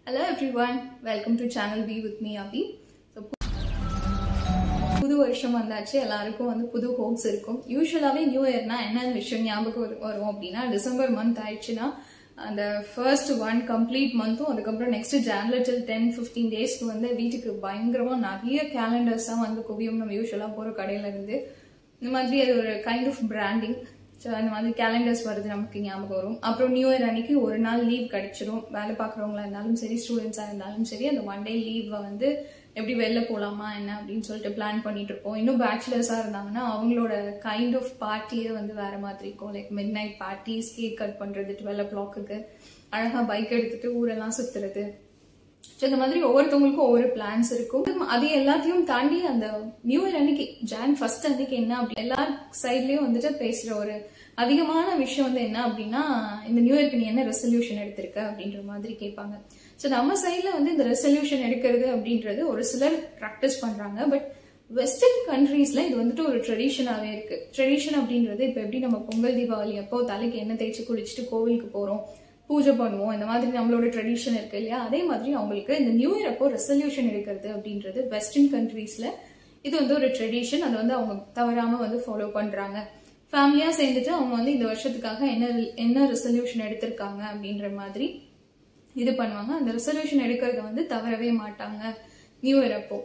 Hello everyone, welcome to channel Be with me Abhi. So, புது வருஷம் வந்தாச்சு எல்லாருக்கும் வந்து புது ஹோப்ஸ் இருக்கும் யூஸ்வலாகவே நியூ இயர்னா என்ன விஷயம் ஞாபகம் வரும் வரும் அப்படின்னா டிசம்பர் மந்த் ஆயிடுச்சுன்னா அந்த ஃபர்ஸ்ட் ஒன் கம்ப்ளீட் மந்த்தும் அதுக்கப்புறம் நெக்ஸ்ட் ஜான்ல டில் டென் ஃபிஃப்டீன் டேஸ்க்கு வந்து வீட்டுக்கு பயங்கரமாக நிறைய கேலண்டர்ஸாக வந்து குவியும் நம்ம யூஸ்வலாக போகிற கடையில இருந்து இந்த மாதிரி அது ஒரு கைண்ட் ஆஃப் பிராண்டிங் ஸோ அந்த மாதிரி கேலண்டர்ஸ் வருது நமக்கு ஞாபகம் வரும் அப்புறம் நியூ இயர் அன்னைக்கு ஒரு நாள் லீவ் கிடைச்சிரும் வேலை பார்க்குறவங்களா இருந்தாலும் சரி ஸ்டூடெண்ட்ஸாக இருந்தாலும் சரி அந்த ஒன் டே லீவை வந்து எப்படி வெளில போகலாமா என்ன அப்படின்னு சொல்லிட்டு பிளான் பண்ணிட்டு இருப்போம் இன்னும் பேச்சுலர்ஸாக இருந்தாங்கன்னா அவங்களோட கைண்ட் ஆஃப் பார்ட்டியே வந்து வேற மாதிரி இருக்கும் like midnight parties cake cut பண்ணுறது டுவெல் ஓ கிளாக்குக்கு அழகாக பைக் எடுத்துட்டு ஊரெல்லாம் சுற்றுறது ஸோ இந்த மாதிரி ஒவ்வொருத்தவங்களுக்கும் ஒவ்வொரு பிளான்ஸ் இருக்கும் அது எல்லாத்தையும் தாண்டி அந்த நியூ இயர் அன்னைக்கு ஜான் ஃபர்ஸ்ட் அன்னைக்கு என்ன அப்படி எல்லா சைட்லயும் வந்துட்டு பேசுற ஒரு அதிகமான விஷயம் வந்து என்ன அப்படின்னா இந்த நியூ இயர்க்கு நீ என்ன ரெசல்யூஷன் எடுத்திருக்க அப்படின்ற மாதிரி கேட்பாங்க ஸோ நம்ம சைட்ல வந்து இந்த ரெசல்யூஷன் எடுக்கிறது அப்படின்றது ஒரு சிலர் ப்ராக்டிஸ் பண்றாங்க பட் வெஸ்டர்ன் கண்ட்ரீஸ்ல இது வந்துட்டு ஒரு ட்ரெடிஷனாவே இருக்கு ட்ரெடிஷன் அப்படின்றது இப்போ எப்படி நம்ம பொங்கல் தீபாவளி அப்போ தலைக்கு எண்ணெய் தேய்ச்சி குளிச்சுட்டு கோவிலுக்கு போறோம் பூஜை பண்ணுவோம் இந்த மாதிரி நம்மளோட ட்ரெடிஷன் இருக்கு இல்லையா அதே மாதிரி அவங்களுக்கு இந்த நியூ இயர் அப்போ ரெசல்யூஷன் எடுக்கிறது அப்படின்றது வெஸ்டர்ன் கண்ட்ரீஸ்ல இது வந்து ஒரு ட்ரெடிஷன் அதை வந்து அவங்க தவறாம வந்து ஃபாலோ பண்றாங்க ஃபேமிலியா சேர்ந்துட்டு அவங்க வந்து இந்த வருஷத்துக்காக என்ன என்ன ரெசல்யூஷன் எடுத்திருக்காங்க அப்படின்ற மாதிரி இது பண்ணுவாங்க அந்த ரெசல்யூஷன் எடுக்கிறத வந்து தவறவே மாட்டாங்க நியூ இயர் அப்போ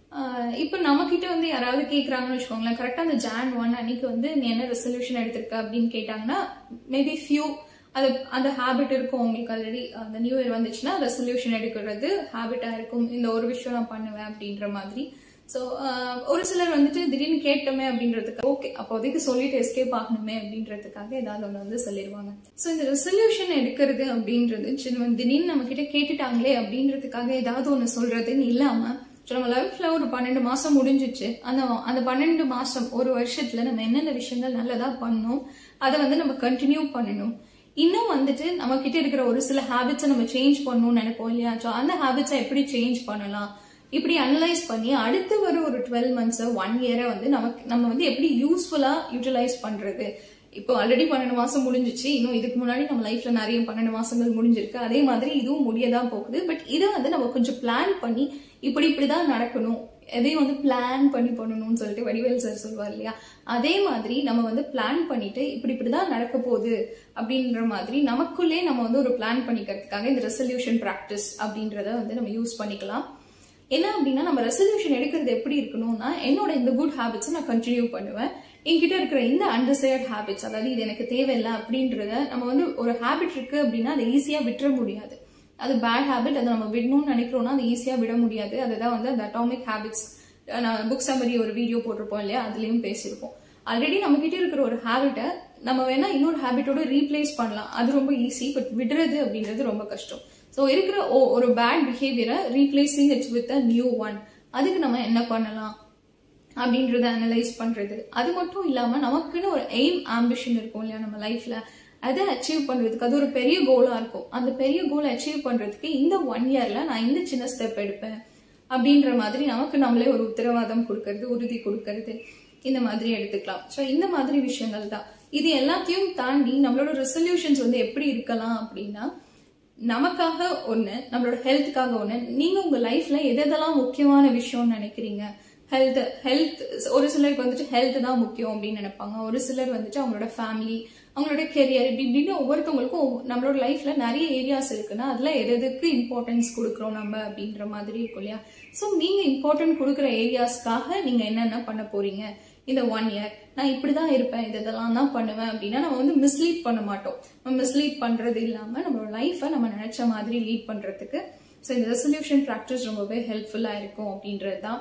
இப்போ நம்ம கிட்ட வந்து யாராவது கேட்குறாங்கன்னு வச்சுக்கோங்களேன் கரெக்டாக அந்த ஜான் ஒன் அன்னைக்கு வந்து நீ என்ன ரெசல்யூஷன் எடுத்திருக்க அப்படின்னு கேட்டாங்கன்னா மேபி ஃபியூ அது அந்த ஹேபிட் இருக்கும் உங்களுக்கு ஆல்ரெடி அந்த நியூ இயர் வந்துச்சுன்னா ரெசல்யூஷன் எடுக்கிறது ஹேபிட்டாக இருக்கும் இந்த ஒரு விஷயம் நான் பண்ணுவேன் அப்படின்ற மாதிரி ஸோ ஒரு சிலர் வந்துட்டு திடீர்னு கேட்டோமே அப்படின்றதுக்கு ஓகே அப்போதைக்கு சொல்லிட்டு எஸ்கேப் ஆகணுமே அப்படின்றதுக்காக ஏதாவது ஒன்று வந்து சொல்லிடுவாங்க ஸோ இந்த ரெசல்யூஷன் எடுக்கிறது அப்படின்றது சின்ன திடீர்னு நம்ம கிட்ட கேட்டுட்டாங்களே அப்படின்றதுக்காக ஏதாவது ஒன்று சொல்றதுன்னு இல்லாமல் ஸோ நம்ம லைஃப்ல ஒரு பன்னெண்டு மாசம் முடிஞ்சிச்சு அந்த அந்த பன்னெண்டு மாசம் ஒரு வருஷத்துல நம்ம என்னென்ன விஷயங்கள் நல்லதா பண்ணோம் அதை வந்து நம்ம கண்டினியூ பண்ணணும் இன்னும் வந்துட்டு நம்ம கிட்ட இருக்கிற ஒரு சில ஹேபிட்ஸை நம்ம சேஞ்ச் பண்ணணும்னு நினைப்போம் இல்லையா ஸோ அந்த ஹேபிட்ஸை எப்படி சேஞ்ச் பண்ணலாம் இப்படி அனலைஸ் பண்ணி அடுத்து வர ஒரு டுவெல் மந்த்ஸ் ஒன் இயரை வந்து நமக்கு நம்ம வந்து எப்படி யூஸ்ஃபுல்லா யூட்டிலைஸ் பண்றது இப்போ ஆல்ரெடி பன்னெண்டு மாசம் முடிஞ்சிச்சு இன்னும் இதுக்கு முன்னாடி நம்ம லைஃப்ல நிறைய பன்னெண்டு மாசங்கள் முடிஞ்சிருக்கு அதே மாதிரி இதுவும் முடியதான் போகுது பட் இதை வந்து நம்ம கொஞ்சம் பிளான் பண்ணி இப்படி இப்படிதான் நடக்கணும் எதையும் வந்து பிளான் பண்ணி பண்ணணும்னு சொல்லிட்டு வடிவேல் சார் சொல்லுவார் இல்லையா அதே மாதிரி நம்ம வந்து பிளான் பண்ணிட்டு இப்படி இப்படிதான் நடக்க போகுது அப்படின்ற மாதிரி நமக்குள்ளே நம்ம வந்து ஒரு பிளான் பண்ணிக்கிறதுக்காக இந்த ரெசல்யூஷன் ப்ராக்டிஸ் அப்படின்றத வந்து நம்ம யூஸ் பண்ணிக்கலாம் என்ன அப்படின்னா நம்ம ரெசல்யூஷன் எடுக்கிறது எப்படி இருக்கணும்னா என்னோட இந்த குட் ஹேபிட்ஸை நான் கண்டினியூ பண்ணுவேன் என்கிட்ட இருக்கிற இந்த அண்டர்சைட் ஹேபிட்ஸ் அதாவது இது எனக்கு தேவையில்லை அப்படின்றத நம்ம வந்து ஒரு ஹேபிட் இருக்கு அப்படின்னா அதை ஈஸியாக விட்டுற முடியாது அது பேட் ஹேபிட் அதை நம்ம விடணும்னு நினைக்கிறோம்னா அதை ஈஸியாக விட முடியாது அதுதான் வந்து அந்த அட்டாமிக் ஹேபிட்ஸ் நான் புக் சம்மரி ஒரு வீடியோ போட்டிருப்போம் இல்லையா அதுலேயும் பேசியிருப்போம் ஆல்ரெடி நம்ம கிட்ட இருக்கிற ஒரு ஹேபிட்டை நம்ம வேணா இன்னொரு ஹேபிட்டோட ரீப்ளேஸ் பண்ணலாம் அது ரொம்ப ஈஸி பட் விடுறது அப்படின்றது ரொம்ப கஷ்டம் ஸோ இருக்கிற ஒரு பேட் பிஹேவியரை replacing it's with a new one அதுக்கு நம்ம என்ன பண்ணலாம் அப்படின்றத அனலைஸ் பண்றது அது மட்டும் இல்லாம நமக்குன்னு ஒரு எய்ம் ஆம்பிஷன் இருக்கும் இல்லையா நம்ம லைஃப்ல அதை அச்சீவ் பண்றதுக்கு அது ஒரு பெரிய கோலா இருக்கும் அந்த பெரிய கோலை அச்சீவ் பண்றதுக்கு இந்த ஒன் இயர்ல நான் இந்த சின்ன ஸ்டெப் எடுப்பேன் அப்படின்ற மாதிரி நமக்கு நம்மளே ஒரு உத்தரவாதம் கொடுக்கறது உறுதி கொடுக்கறது இந்த மாதிரி எடுத்துக்கலாம் ஸோ இந்த மாதிரி விஷயங்கள் தான் இது எல்லாத்தையும் தாண்டி நம்மளோட ரெசல்யூஷன்ஸ் வந்து எப்படி இருக்கலாம் அப்படின்னா நமக்காக ஒன்று நம்மளோட ஹெல்த்துக்காக ஒன்று நீங்கள் உங்கள் லைஃப்பில் எதெல்லாம் முக்கியமான விஷயம்னு நினைக்கிறீங்க ஹெல்த் ஹெல்த் ஒரு சிலருக்கு வந்துட்டு ஹெல்த் தான் முக்கியம் அப்படின்னு நினைப்பாங்க ஒரு சிலர் வந்துட்டு அவங்களோட ஃபேமிலி அவங்களோட கெரியர் இப்படி இப்படின்னு ஒவ்வொருத்தவங்களுக்கும் நம்மளோட லைஃப்ல நிறைய ஏரியாஸ் இருக்குன்னா அதுல எது எதுக்கு இம்பார்ட்டன்ஸ் கொடுக்குறோம் நம்ம அப்படின்ற மாதிரி இருக்கும் இல்லையா ஸோ நீங்க இம்பார்ட்டன்ட் கொடுக்குற ஏரியாஸ்க்காக நீங்க என்னென்ன பண்ண போறீங்க இந்த ஒன் இயர் நான் இப்படிதான் இருப்பேன் இது இதெல்லாம் தான் பண்ணுவேன் அப்படின்னா நம்ம வந்து மிஸ்லீட் பண்ண மாட்டோம் நம்ம மிஸ்லீட் பண்றது இல்லாம நம்மளோட லைஃபை நம்ம நினைச்ச மாதிரி லீட் பண்றதுக்கு ஸோ இந்த ரெசல்யூஷன் ப்ராக்டிஸ் ரொம்பவே ஹெல்ப்ஃபுல்லா இருக்கும் அப்படின்றது தான்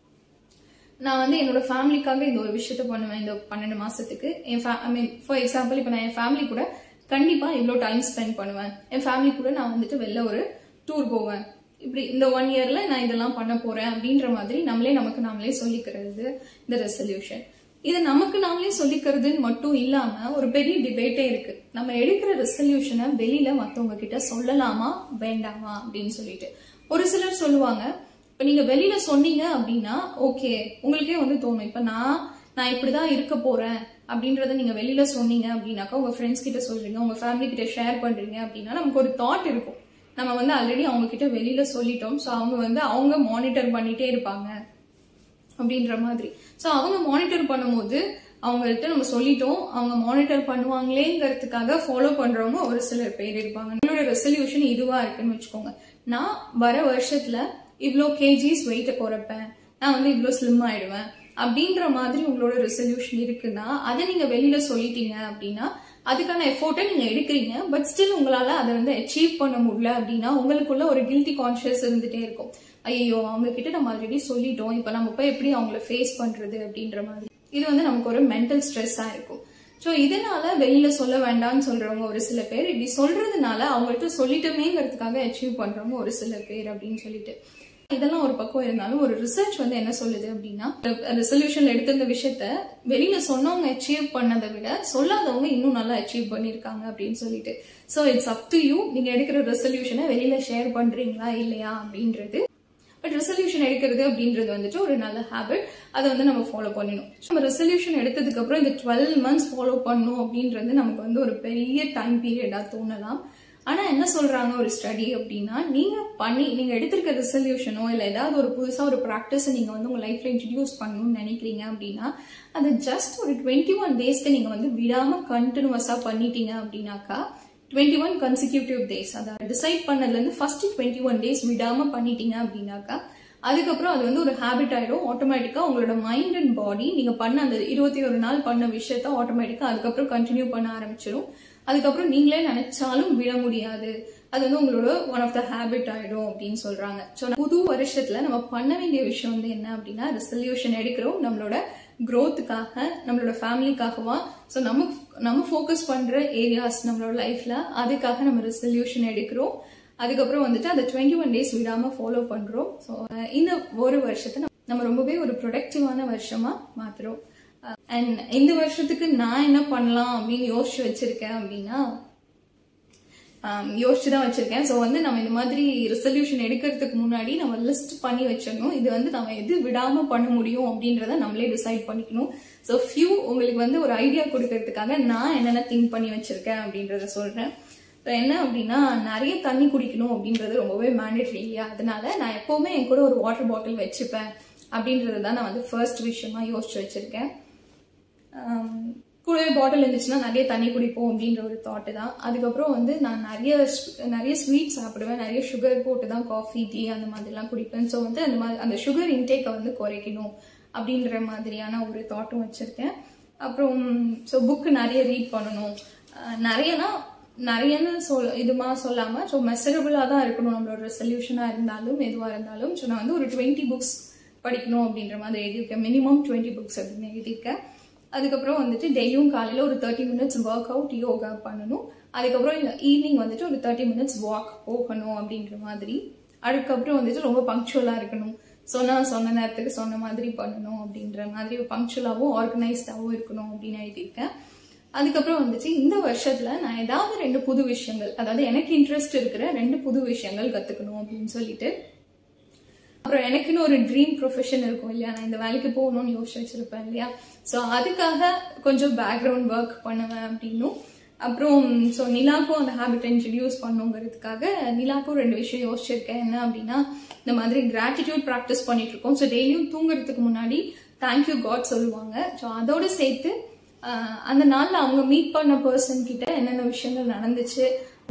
நான் வந்து என்னோட ஃபேமிலிக்காக இந்த ஒரு விஷயத்த பண்ணுவேன் இந்த பன்னெண்டு மாசத்துக்கு என் ஐ மீன் ஃபார் எக்ஸாம்பிள் இப்போ நான் என் ஃபேமிலி கூட கண்டிப்பா இவ்வளோ டைம் ஸ்பெண்ட் பண்ணுவேன் என் ஃபேமிலி கூட நான் வந்துட்டு வெளில ஒரு டூர் போவேன் இப்படி இந்த ஒன் இயர்ல நான் இதெல்லாம் பண்ண போறேன் அப்படின்ற மாதிரி நம்மளே நமக்கு நாமளே சொல்லிக்கிறது இந்த ரெசல்யூஷன் இது நமக்கு நாமளே சொல்லிக்கிறதுன்னு மட்டும் இல்லாம ஒரு பெரிய டிபேட்டே இருக்கு நம்ம எடுக்கிற ரெசல்யூஷனை வெளியில மத்தவங்க கிட்ட சொல்லலாமா வேண்டாமா அப்படின்னு சொல்லிட்டு ஒரு சிலர் சொல்லுவாங்க இப்ப நீங்க வெளியில சொன்னீங்க அப்படின்னா ஓகே உங்களுக்கே வந்து தோணும் இப்ப நான் நான் இப்படிதான் இருக்க போறேன் அப்படின்றத நீங்க வெளியில சொன்னீங்க அப்படின்னாக்கா உங்க ஃப்ரெண்ட்ஸ் கிட்ட சொல்றீங்க உங்க ஃபேமிலி கிட்ட ஷேர் பண்றீங்க அப்படின்னா நமக்கு ஒரு தாட் இருக்கும் நம்ம வந்து ஆல்ரெடி அவங்க கிட்ட வெளியில சொல்லிட்டோம் ஸோ அவங்க வந்து அவங்க மானிட்டர் பண்ணிட்டே இருப்பாங்க அப்படின்ற மாதிரி ஸோ அவங்க மானிட்டர் பண்ணும்போது அவங்கள்ட்ட நம்ம சொல்லிட்டோம் அவங்க மானிட்டர் பண்ணுவாங்களேங்கிறதுக்காக ஃபாலோ பண்றவங்க ஒரு சிலர் பேர் இருப்பாங்க என்னோட ரெசல்யூஷன் இதுவா இருக்குன்னு வச்சுக்கோங்க நான் வர வருஷத்துல இவ்வளோ கேஜிஸ் வெயிட்டை குறைப்பேன் நான் வந்து இவ்வளோ ஸ்லிம் ஆயிடுவேன் அப்படின்ற மாதிரி உங்களோட ரெசல்யூஷன் இருக்குன்னா அதை நீங்க வெளியில சொல்லிட்டீங்க அப்படின்னா அதுக்கான எஃபோர்ட்டை நீங்க எடுக்கிறீங்க பட் ஸ்டில் உங்களால அதை வந்து அச்சீவ் பண்ண முடியல அப்படின்னா உங்களுக்குள்ள ஒரு கில்ட்டி கான்ஷியஸ் இருந்துட்டே இருக்கும் ஐயோ அவங்க கிட்ட நம்ம ஆல்ரெடி சொல்லிட்டோம் இப்ப நம்ம போய் எப்படி அவங்கள ஃபேஸ் பண்றது அப்படின்ற மாதிரி இது வந்து நமக்கு ஒரு மென்டல் ஸ்ட்ரெஸ்ஸா இருக்கும் ஸோ இதனால வெளியில சொல்ல வேண்டாம்னு சொல்றவங்க ஒரு சில பேர் இப்படி சொல்றதுனால அவங்கள்ட்ட சொல்லிட்டோமேங்கிறதுக்காக அச்சீவ் பண்றவங்க ஒரு சில பேர் அப்படின்னு சொல்லிட்டு இதெல்லாம் ஒரு பக்கம் இருந்தாலும் ஒரு ரிசர்ச் வந்து என்ன சொல்லுது அப்படின்னா ரெசல்யூஷன் எடுத்த இந்த விஷயத்த வெளியில சொன்னவங்க அச்சீவ் பண்ணதை விட சொல்லாதவங்க இன்னும் நல்லா அச்சீவ் பண்ணிருக்காங்க அப்படின்னு சொல்லிட்டு so it's up to you நீங்க எடுக்கிற ரெசல்யூஷனை வெளியில ஷேர் பண்றீங்களா இல்லையா அப்படின்றது பட் ரெசல்யூஷன் எடுக்கிறது அப்படின்றது வந்துட்டு ஒரு நல்ல ஹேபிட் அதை வந்து நம்ம ஃபாலோ பண்ணணும் நம்ம ரெசல்யூஷன் எடுத்ததுக்கு அப்புறம் இந்த டுவெல் மந்த்ஸ் ஃபாலோ பண்ணணும் அப்படின்றது நமக்கு வந்து ஒரு பெரிய டைம் பீரியடா தோணலாம் ஆனா என்ன சொல்றாங்க ஒரு ஸ்டடி அப்படின்னா நீங்க பண்ணி நீங்க எடுத்திருக்க ரெசல்யூஷனோ இல்ல ஏதாவது ஒரு புதுசா ஒரு ப்ராக்டிஸ் நீங்க வந்து உங்க லைஃப்ல இன்ட்ரடியூஸ் பண்ணணும்னு நினைக்கிறீங்க அப்படின்னா அது ஜஸ்ட் ஒரு டுவெண்ட்டி ஒன் டேஸ்க்கு நீங்க வந்து விடாம கண்டினியூஸா பண்ணிட்டீங்க அப்படின்னாக்கா டுவெண்ட்டி ஒன் கன்சிக்யூட்டிவ் டேஸ் அதாவது டிசைட் பண்ணதுல இருந்து ஃபர்ஸ்ட் டுவெண்ட்டி ஒன் டேஸ் விடாம பண்ணிட்டீங்க அப்படின்னாக்கா அதுக்கப்புறம் அது வந்து ஒரு ஹேபிட் ஆயிடும் ஆட்டோமேட்டிக்கா உங்களோட மைண்ட் அண்ட் பாடி நீங்க பண்ண அந்த இருபத்தி ஒரு நாள் பண்ண விஷயத்த ஆட்டோமேட்டிக்கா அதுக்கப்புறம் கண்டினியூ பண்ண ஆரம்பிச்சிடும் அதுக்கப்புறம் நீங்களே நினைச்சாலும் விட முடியாது அது வந்து உங்களோட ஒன் ஆஃப் த ஹேபிட் ஆயிடும் அப்படின்னு சொல்றாங்க ஸோ புது வருஷத்துல நம்ம பண்ண வேண்டிய விஷயம் வந்து என்ன அப்படின்னா ரெசல்யூஷன் எடுக்கிறோம் நம்மளோட க்ரோத்துக்காக நம்மளோட ஃபேமிலிக்காகவா ஸோ நம்ம நம்ம ஃபோக்கஸ் பண்ற ஏரியாஸ் நம்மளோட லைஃப்ல அதுக்காக நம்ம ரெசல்யூஷன் எடுக்கிறோம் அதுக்கப்புறம் வந்துட்டு அதை டுவெண்ட்டி ஒன் டேஸ் விடாம ஃபாலோ பண்றோம் ஸோ இந்த ஒரு வருஷத்தை நம்ம ரொம்பவே ஒரு ப்ரொடக்டிவான வருஷமா மாத்துறோம் அண்ட் இந்த வருஷத்துக்கு நான் என்ன பண்ணலாம் அப்படின்னு யோசிச்சு வச்சிருக்கேன் அப்படின்னா யோசிச்சு தான் வச்சிருக்கேன் ஸோ வந்து நம்ம இந்த மாதிரி ரெசல்யூஷன் எடுக்கிறதுக்கு முன்னாடி நம்ம லிஸ்ட் பண்ணி வச்சிடணும் இது வந்து நம்ம எது விடாம பண்ண முடியும் அப்படின்றத நம்மளே டிசைட் பண்ணிக்கணும் ஸோ ஃபியூ உங்களுக்கு வந்து ஒரு ஐடியா கொடுக்கறதுக்காக நான் என்னென்ன திங்க் பண்ணி வச்சிருக்கேன் அப்படின்றத சொல்றேன் ஸோ என்ன அப்படின்னா நிறைய தண்ணி குடிக்கணும் அப்படின்றது ரொம்பவே மேண்டேட்ரி இல்லையா அதனால நான் எப்பவுமே என் கூட ஒரு வாட்டர் பாட்டில் வச்சுப்பேன் அப்படின்றது தான் நான் வந்து ஃபர்ஸ்ட் விஷயமா யோசிச்சு வச்சிருக்கேன் கூடவே பாட்டில் இருந்துச்சுன்னா நிறைய தண்ணி குடிப்போம் அப்படின்ற ஒரு தாட்டு தான் அதுக்கப்புறம் வந்து நான் நிறைய நிறைய ஸ்வீட் சாப்பிடுவேன் நிறைய சுகர் போட்டு தான் காஃபி டீ அந்த மாதிரிலாம் குடிப்பேன் ஸோ வந்து அந்த மாதிரி அந்த சுகர் இன்டேக்கை வந்து குறைக்கணும் அப்படின்ற மாதிரியான ஒரு தாட்டும் வச்சுருக்கேன் அப்புறம் ஸோ புக்கு நிறைய ரீட் பண்ணணும் நிறையனா நிறையன்னு சொல் இதுமா சொல்லாமல் ஸோ மெசரபிளாக தான் இருக்கணும் நம்மளோட ரெசல்யூஷனாக இருந்தாலும் எதுவாக இருந்தாலும் ஸோ நான் வந்து ஒரு டுவெண்ட்டி புக்ஸ் படிக்கணும் அப்படின்ற மாதிரி எழுதியிருக்கேன் மினிமம் டுவெண்ட்டி புக்ஸ் அப்படின்னு எழுதியிருக்கேன் அதுக்கப்புறம் வந்துட்டு டெய்லியும் காலையில் ஒரு thirty minutes work out yoga பண்ணணும் அதுக்கப்புறம் ஈவினிங் வந்துட்டு ஒரு தேர்ட்டி மினிட்ஸ் வாக் போகணும் அப்படின்ற மாதிரி அதுக்கப்புறம் வந்துட்டு ரொம்ப பங்க்சுவலாக இருக்கணும் சொன்ன சொன்ன நேரத்துக்கு சொன்ன மாதிரி பண்ணணும் அப்படின்ற மாதிரி பங்க்சுவலாகவும் ஆர்கனைஸ்டாகவும் இருக்கணும் அப்படின்னு எழுதியிருக்கேன் அதுக்கப்புறம் வந்துச்சு இந்த வருஷத்துல நான் ஏதாவது ரெண்டு புது விஷயங்கள் அதாவது எனக்கு இன்ட்ரெஸ்ட் இருக்கிற ரெண்டு புது விஷயங்கள் கத்துக்கணும் அப்படின்னு சொல்லிட்டு அப்புறம் எனக்குன்னு ஒரு ட்ரீம் ப்ரொஃபஷன் இருக்கும் இல்லையா நான் இந்த வேலைக்கு போகணும்னு யோசிச்சு வச்சிருப்பேன் இல்லையா ஸோ அதுக்காக கொஞ்சம் பேக்ரவுண்ட் ஒர்க் பண்ணுவேன் அப்படின்னும் அப்புறம் ஸோ நிலாக்கும் அந்த ஹேபிட் இன்ட்ரடியூஸ் பண்ணுங்கிறதுக்காக நிலாக்கும் ரெண்டு விஷயம் யோசிச்சிருக்கேன் என்ன அப்படின்னா இந்த மாதிரி கிராட்டிடியூட் ப்ராக்டிஸ் பண்ணிட்டு இருக்கோம் ஸோ டெய்லியும் தூங்குறதுக்கு முன்னாடி தேங்க்யூ காட் சொல்லுவாங்க ஸோ அதோட சேர்த்து அந்த நாளில் அவங்க மீட் பண்ண பர்சன் கிட்ட என்னென்ன விஷயங்கள் நடந்துச்சு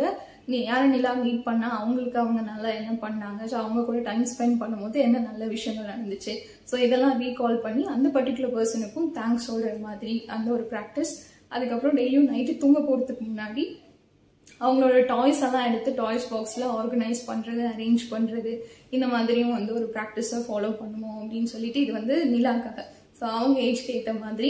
நீ யாரை நிலா மீட் பண்ணா அவங்களுக்கு அவங்க நல்லா என்ன பண்ணாங்க ஸோ அவங்க கூட டைம் ஸ்பெண்ட் பண்ணும்போது என்ன நல்ல விஷயங்கள் நடந்துச்சு ஸோ இதெல்லாம் ரீகால் பண்ணி அந்த பர்டிகுலர் பர்சனுக்கும் தேங்க்ஸ் சொல்கிற மாதிரி அந்த ஒரு ப்ராக்டிஸ் அதுக்கப்புறம் டெய்லியும் நைட்டு தூங்க போகிறதுக்கு முன்னாடி அவங்களோட டாய்ஸ் எல்லாம் எடுத்து டாய்ஸ் பாக்ஸில் ஆர்கனைஸ் பண்ணுறது அரேஞ்ச் பண்ணுறது இந்த மாதிரியும் வந்து ஒரு ப்ராக்டிஸை ஃபாலோ பண்ணுவோம் அப்படின்னு சொல்லிட்டு இது வந்து நிலாக்காக ஸோ அவங்க ஏஜ்க்கு ஏற்ற மாதிரி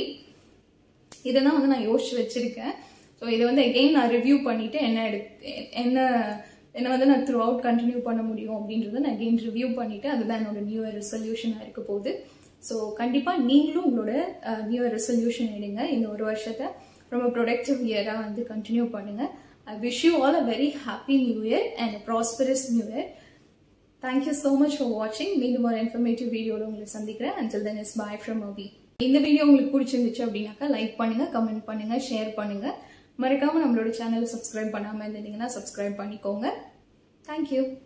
இதெல்லாம் வந்து நான் யோசிச்சு வச்சிருக்கேன் ஸோ இதை வந்து எகெயின் நான் ரிவ்யூ பண்ணிட்டு என்ன எடு என்ன என்ன வந்து நான் த்ரூ அவுட் கண்டினியூ பண்ண முடியும் அப்படின்றத நான் எகெயின் ரிவ்யூ பண்ணிட்டு அதுதான் என்னோட நியூ இயர் ரெசல்யூஷனாக இருக்க போகுது ஸோ கண்டிப்பாக நீங்களும் உங்களோட நியூ இயர் ரெசல்யூஷன் எடுங்க இந்த ஒரு வருஷத்தை ரொம்ப ப்ரொடக்டிவ் இயராக வந்து கண்டினியூ பண்ணுங்க I wish you all a very happy new year and prosperous new year thank you so much for வாட்சிங் மீண்டும் ஒரு இன்ஃபர்மேட்டிவ் வீடியோவில் உங்களை சந்திக்கிறேன் until then is bye from Abhi இந்த வீடியோ உங்களுக்கு பிடிச்சிருந்துச்சு அப்படின்னாக்கா லைக் பண்ணுங்க கமெண்ட் பண்ணுங்க ஷேர் பண்ணுங்க மறக்காம நம்மளோட சேனலை சப்ஸ்கிரைப் பண்ணாம இருந்தீங்கன்னா சப்ஸ்கிரைப் பண்ணிக்கோங்க தேங்க்யூ